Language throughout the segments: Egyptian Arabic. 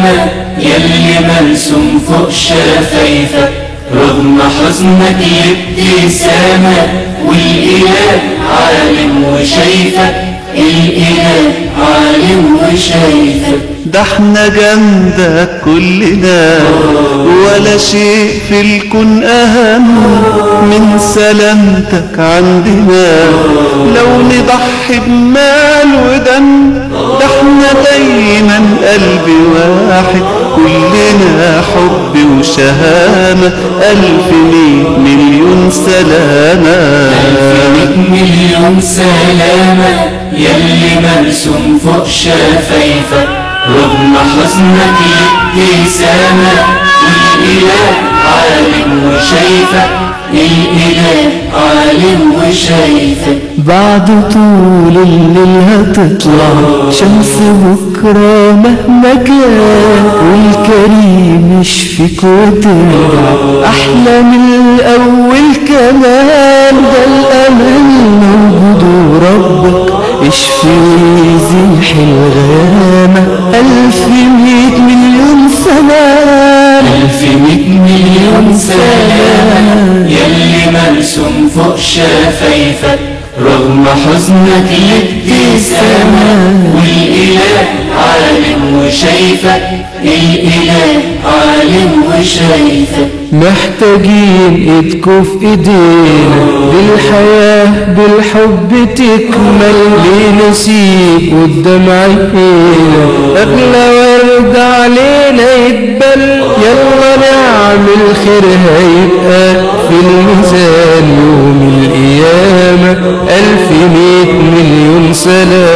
سلامة يلي مرسوم فوق شفايفك رغم حزنك الابتسامة والإله عالم وشايفك الإله عالم وشايفك ده احنا جنبك كلنا ولا شيء في الكون اهم من سلامتك عندنا لو نضحي بمال ودم ده احنا دايما قلب واحد كلنا حب وشهامة ألف مية مليون سلامة ألف مليون سلامة يلي مرسوم فوق شفايفك رغم حزنك الابتسامة والإله عالم وشايفك الإله عالم وشايفك بعد طول الليل هتطلع شمس بكرة مهما كان والكريم يشفيك وترجع أحلى من الأول كمان ده الأمل موجود وربك اشفي ويزيح الغامة ألف مية مليون سلام ألف مية مليون سلامة يلي مرسوم فوق شفايفك رغم حزنك الابتسامة والإله عالم وشايفك الإله عالم وشايفك محتاجين ايدكوا في ايدينا بالحياة بالحب تكمل لنسيب قدام عينينا اغلى ورد علينا يتبل يلا نعمل خير هيبقى في الميزان يوم القيامة ألف مية مليون ألف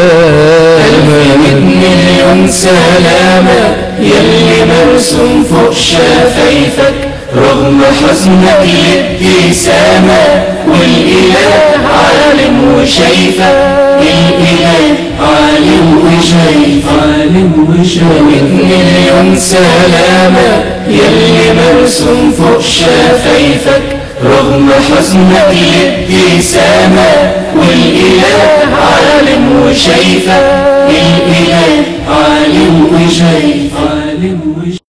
سلامة مية مليون سلامة يلي مرسوم فوق شفايفك رغم حزنك الابتسامة والإله عالم وشايفك الإله عالم وشايفك عالم وشايفك مليون سلامة يلي مرسوم فوق شفايفك رغم حزنك الابتسامة والإله عالم وشايفك الإله عالم وشايفك عالم وشايفك